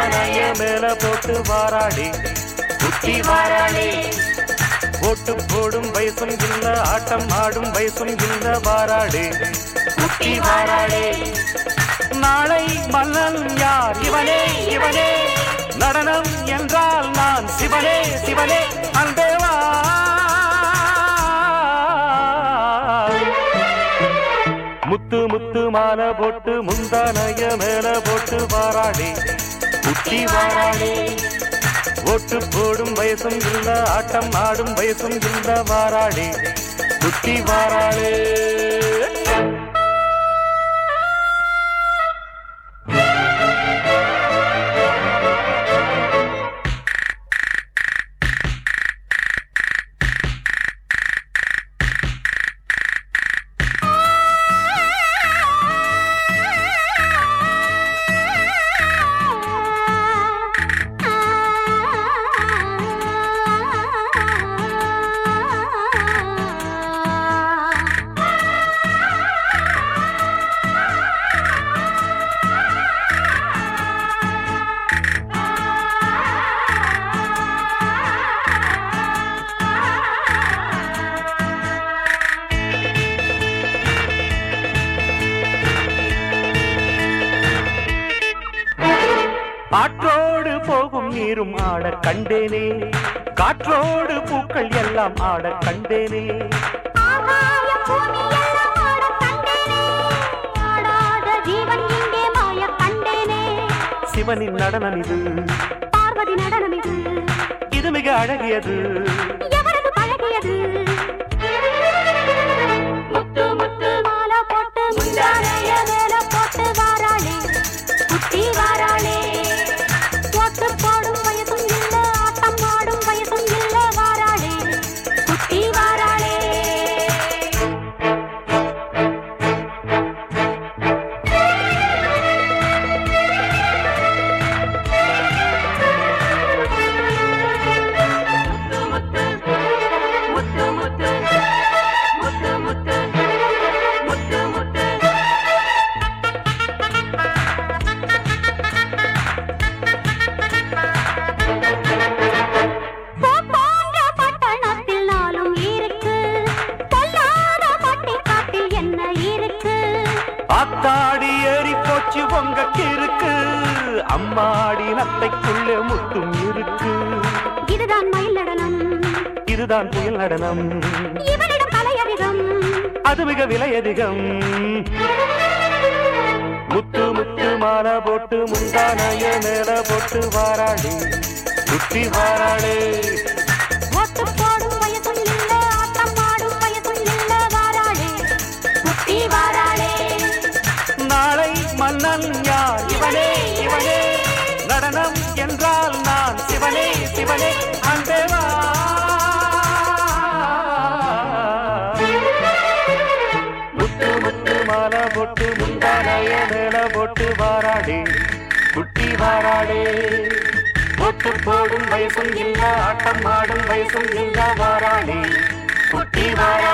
முந்தானைய மேல போட்டு வாராடி குட்டி வாராடி ஓட்டு போடும் வயசும் இல்ல ஆட்டம் ஆடும் வயசும் இல்ல வாராடி குட்டி வாராடி நாளை மன்னன் யார் இவனே இவனே நடனம் என்றால் நான் சிவனே சிவனே அன்பேவா முத்து முத்து மாலை போட்டு முந்தானைய மேல போட்டு வாராடி குட்டி வாராடி ஓட்டு போடும் வயசும் இல்ல ஆட்டம் ஆடும் வயசும் இல்ல வாராடி குட்டி வாராளே ஆற்றோடு போகும் நீரும் ஆட கண்டேனே காற்றோடு பூக்கள் எல்லாம் ஆட கண்டேனே ஆகாயம் பூமி எல்லாம் ஆடக் கண்டேனே. ஆடாத ஜீவன் இங்கே மாயக் கண்டேனே. சிவனின் நடனம் இது பார்வதி நடனம் இது இது மிக அழகியது எவரது பழகியது முத்து முத்து மாலை போட்டு முந்தானைய மேல போட்டு வாராளே குட்டி வாராளே போட்டு போடும் வயசும் இல்ல ஆட்டம் ஆடும் வயசும் இல்ல வாராளே குட்டி வாராளே முத்து முத்து முத்து முத்து முத்து முத்து முத்து முத்து போன்ற பட்டணத்தில் நாளும் இருக்கு பொல்லாத பட்டிக்காட்டில் என்ன இருக்கு ஆத்தாடி ஏறி போச்சு பொங்க இருக்கு அம்மாடி நத்தைக்குள்ள முத்தும் இருக்கு இதுதான் மயில் நடனம் இதுதான் புயல் நடனம் இவனிடம் கலையதிகம் அது மிக விலை அதிகம் முத்து முத்து மாலை போட்டு முந்தானைய மேல போட்டு வாராடி குட்டி வாராடே ஓட்டு போடும் வயசும் இல்ல ஆட்டம் ஆடும் வயசும் இல்ல வாராளே குட்டி வாராளே நாளை மன்னன் யார் இவனே இவனே நடனம் என்றால் நான் சிவனே சிவனே அன்பேவா முத்து முத்து மாலை போட்டு முந்தானைய மேல போட்டு வாராடி குட்டி வாராடே போட்டு போடும் வயசும் இல்ல ஆட்டம் ஆடும் வயசும் இல்ல வாராடி குட்டி வாராடே